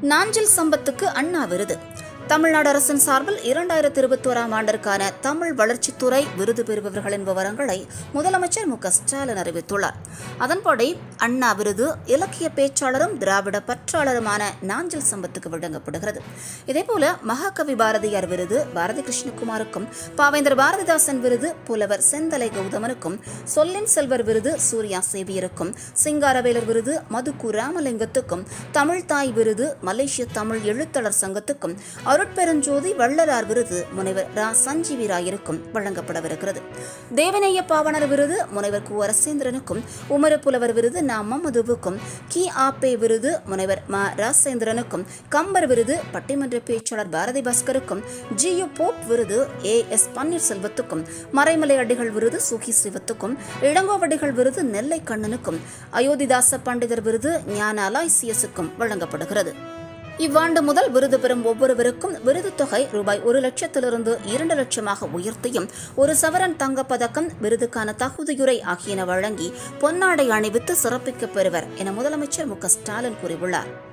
நாஞ்சில் சம்பத்துக்கு அண்ணா விருது தமிழ்நாடு அரசின் சார்பில் இரண்டாயிரத்தி இருபத்தி ஓராம் ஆண்டிற்கான தமிழ் வளர்ச்சித்துறை விருது பெறுபவர்களின் விவரங்களை முதலமைச்சர் மு க ஸ்டாலின் அறிவித்துள்ளார் அதன்படி அண்ணா விருது இலக்கிய பேச்சாளரும் திராவிட பற்றாளருமான நாஞ்சில் சம்பத்துக்கு வழங்கப்படுகிறது இதேபோல மகாகவி பாரதியார் விருது பாரதி கிருஷ்ணகுமாருக்கும் பாவேந்தர் பாரதிதாசன் விருது புலவர் செந்தலை கௌதமனுக்கும் சொல்லின் செல்வர் விருது சூர்யா சேவியருக்கும் சிங்காரவேலர் விருது மதுக்கு ராமலிங்கத்துக்கும் தமிழ்தாய் விருது மலேசிய தமிழ் எழுத்தாளர் சங்கத்துக்கும் அருட்பெருஞ்சோதி வள்ளலார் விருது முனைவர் ரா சஞ்சீவி ராயருக்கும் வழங்கப்படவிருக்கிறது தேவநேய பாவனர் விருது முனைவர் கு அரசேந்திரனுக்கும் உமரு புலவர் விருது நா மமதுவுக்கும் கி ஆப்பே விருது முனைவர் ம ராசேந்திரனுக்கும் கம்பர் விருது பட்டிமன்ற பேச்சாளர் பாரதி பாஸ்கருக்கும் ஜி யு போப் விருது ஏ எஸ் பன்னீர்செல்வத்துக்கும் மறைமலை அடிகள் விருது சுகி சிவத்துக்கும் இளங்கோவடிகள் விருது நெல்லை கண்ணனுக்கும் அயோத்திதாச பண்டிதர் விருது ஞான அலாய்சியஸுக்கும் வழங்கப்படுகிறது இவ்வாண்டு முதல் விருது பெறும் ஒவ்வொருவருக்கும் விருது தொகை ரூபாய் ஒரு லட்சத்திலிருந்து இரண்டு லட்சமாக உயர்த்தியும் ஒரு சவரன் தங்கப்பதக்கம் விருதுக்கான தகுதியுரை ஆகியன வழங்கி பொன்னாடை அணிவித்து சிறப்பிக்கப் பெறுவர் என முதலமைச்சர் மு க ஸ்டாலின் கூறியுள்ளார்